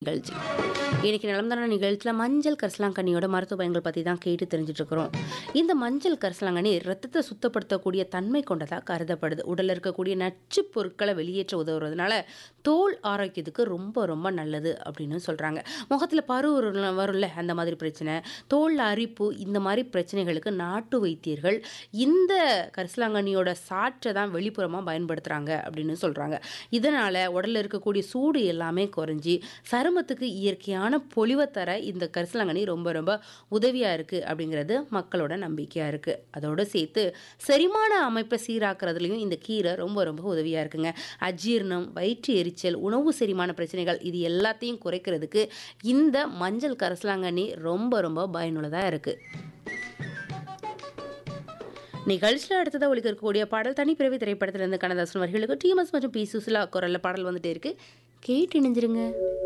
நிகழ்ச்சி இன்னைக்கு நிலம்தான நிகழ்ச்சியில் மஞ்சள் கரிசலாங்கண்ணியோட மருத்துவ பயன்கள் பற்றி தான் கேட்டு தெரிஞ்சுட்டு இருக்கிறோம் இந்த மஞ்சள் கரிசலாங்கண்ணி ரத்தத்தை சுத்தப்படுத்தக்கூடிய தன்மை கொண்டதாக கருதப்படுது உடலில் இருக்கக்கூடிய நச்சு பொருட்களை வெளியேற்ற உதவுறதுனால தோல் ஆரோக்கியத்துக்கு ரொம்ப ரொம்ப நல்லது அப்படின்னு சொல்கிறாங்க முகத்தில் பரு வரும்ல- வரும்ல அந்த மாதிரி பிரச்சனை தோல் அரிப்பு இந்த மாதிரி பிரச்சனைகளுக்கு நாட்டு வைத்தியர்கள் இந்த கரிசலாங்கண்ணியோட சாற்றை தான் வெளிப்புறமாக பயன்படுத்துகிறாங்க அப்படின்னு சொல்கிறாங்க இதனால் உடலில் இருக்கக்கூடிய சூடு எல்லாமே குறைஞ்சி சருமத்துக்கு இயற்கையான பொலிவை தர இந்த கரிசலாங்கண்ணி ரொம்ப ரொம்ப உதவியாக இருக்குது அப்படிங்கிறது மக்களோட நம்பிக்கையாக இருக்குது அதோடு சேர்த்து செரிமான அமைப்பை சீராக்குறதுலையும் இந்த கீரை ரொம்ப ரொம்ப உதவியாக இருக்குங்க அஜீரணம் வயிற்று எரிச்சல் உணவு செரிமான பிரச்சனைகள் இது எல்லாத்தையும் குறைக்கிறதுக்கு இந்த மஞ்சள் கரிசலாங்கண்ணி ரொம்ப ரொம்ப பயனுள்ளதாக இருக்குது நிகழ்ச்சியில் அடுத்ததாக ஒழிக்க இருக்கக்கூடிய பாடல் தனிப்பிறவி திரைப்படத்திலிருந்து கண்ணதாசன் அவர்களுக்கு டிஎம்எஸ் மற்றும் பி சுசிலா குரல்ல பாடல் வந்துட்டே இருக்கு கேட்டு இணைஞ்சிருங்க